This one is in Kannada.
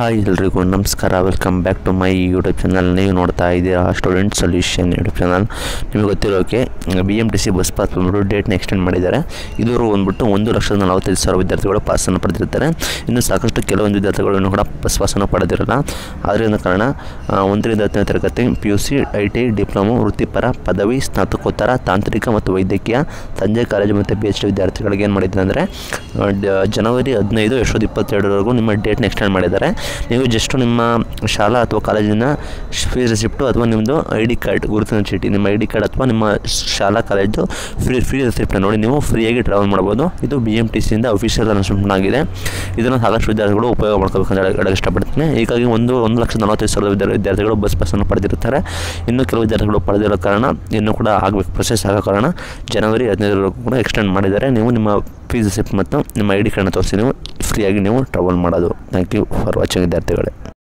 ಹಾಯ್ ಎಲ್ರಿಗೂ ನಮಸ್ಕಾರ welcome back to my YouTube channel ನೀವು ನೋಡ್ತಾ ಇದ್ದೀರಾ ಸ್ಟೂಡೆಂಟ್ ಸೊಲ್ಯೂಷನ್ ಯೂಟ್ಯೂಬ್ ಚಾನಲ್ ನಿಮಗೆ ಗೊತ್ತಿರೋಕೆ B M T C bus pass ಬಂದ್ಬಿಟ್ಟು ಡೇಟ್ನ ಎಕ್ಸ್ಟೆಂಡ್ ಮಾಡಿದ್ದಾರೆ ಇದುವರೆಗೂ ಬಂದ್ಬಿಟ್ಟು ಒಂದು ಲಕ್ಷದ ನಲವತ್ತೈದು ಸಾವಿರ ವಿದ್ಯಾರ್ಥಿಗಳು ಪಾಸನ್ನು ಪಡೆದಿರ್ತಾರೆ ಇನ್ನು ಸಾಕಷ್ಟು ಕೆಲವೊಂದು ವಿದ್ಯಾರ್ಥಿಗಳು ಇನ್ನೂ ಕೂಡ ಬಸ್ ಪಾಸನ್ನು ಪಡೆದಿರಲ್ಲ ಆದ್ದರಿಂದ ಕಾರಣ ಆ, ಒಂದರಿಂದ ಹತ್ತನೇ ತರಗತಿ P U C I T diploma ವೃತ್ತಿಪರ ಪದವಿ ಸ್ನಾತಕೋತ್ತರ ತಾಂತ್ರಿಕ ಮತ್ತು ವೈದ್ಯಕೀಯ ಸಂಜೆ ಕಾಲೇಜು ಮತ್ತು ಪಿ ಎಚ್ ಡಿ ವಿದ್ಯಾರ್ಥಿಗಳಿಗೆ ಏನು ಮಾಡಿದ್ದಾರೆ ಅಂದರೆ ಜನವರಿ ಹದಿನೈದು ಯಶೋದ್ ಇಪ್ಪತ್ತೆರಡರವರೆಗೂ ನಿಮ್ಮ ಡೇಟ್ನ ಎಕ್ಸ್ಟೆಂಡ್ ಮಾಡಿದ್ದಾರೆ ನೀವು ಜಸ್ಟ್ ನಿಮ್ಮ ಶಾಲಾ ಅಥವಾ ಕಾಲೇಜಿನ ಫೀಸ್ ರಿಸಿಪ್ಟು ಅಥವಾ ನಿಮ್ಮದು ಐ ಡಿ ಕಾರ್ಡ್ ಗುರುತಿನ ಚೀಟಿ ನಿಮ್ಮ ಐ ಡಿ ಕಾರ್ಡ್ ಅಥವಾ ನಿಮ್ಮ ಶಾಲಾ ಕಾಲೇಜು ಫ್ರೀ ಫ್ರೀ ರಿಸಿಪ್ಟ್ನ ನೋಡಿ ನೀವು ಫ್ರೀಯಾಗಿ ಟ್ರಾವೆಲ್ ಮಾಡ್ಬೋದು ಇದು ಬಿ ಎಮ್ ಟಿ ಸಿಯಿಂದ ಅಫಿಷಿಯಲ್ ಅನೌನ್ಸ್ಮೆಂಟ್ ಆಗಿದೆ ಇದನ್ನು ಸಾಕಷ್ಟು ವಿದ್ಯಾರ್ಥಿಗಳು ಉಪಯೋಗ ಮಾಡ್ಕೋಬೇಕಂತ ಹೇಳಿ ಹೇಳಕ್ಕೆ ಇಷ್ಟಪಡ್ತೀನಿ ಹೀಗಾಗಿ ಒಂದು ಒಂದು ಲಕ್ಷ ನಲವತ್ತೈದು ಸಾವಿರದ ವಿದ್ಯಾರ್ಥಿ ವಿದ್ಯಾರ್ಥಿಗಳು ಬಸ್ ಪಾಸನ್ನು ಪಡೆದಿರ್ತಾರೆ ಇನ್ನು ಕೆಲವು ವಿದ್ಯಾರ್ಥಿಗಳು ಪಡೆದಿರೋ ಕಾರಣ ಇನ್ನೂ ಕೂಡ ಆಗಬೇಕು ಪ್ರೊಸೆಸ್ ಆಗೋ ಕಾರಣ ಜನವರಿ ಹದಿನೈದರವರೆಗೂ ಕೂಡ ಎಕ್ಸ್ಟೆಂಡ್ ಮಾಡಿದ್ದಾರೆ ನೀವು ನಿಮ್ಮ ಫೀಸ್ ರಿಸಿಪ್ಟ್ ಮತ್ತು ನಿಮ್ಮ ಐ ಡಿ ಕಾರ್ಡ್ನ ತೋರಿಸಿ ನೀವು ಫ್ರೀಯಾಗಿ ನೀವು ಟ್ರಾವೆಲ್ ಮಾಡೋದು ಥ್ಯಾಂಕ್ ಯು ಫಾರ್ ವಾಚಿಂಗ್ ವಿದ್ಯಾರ್ಥಿಗಳೇ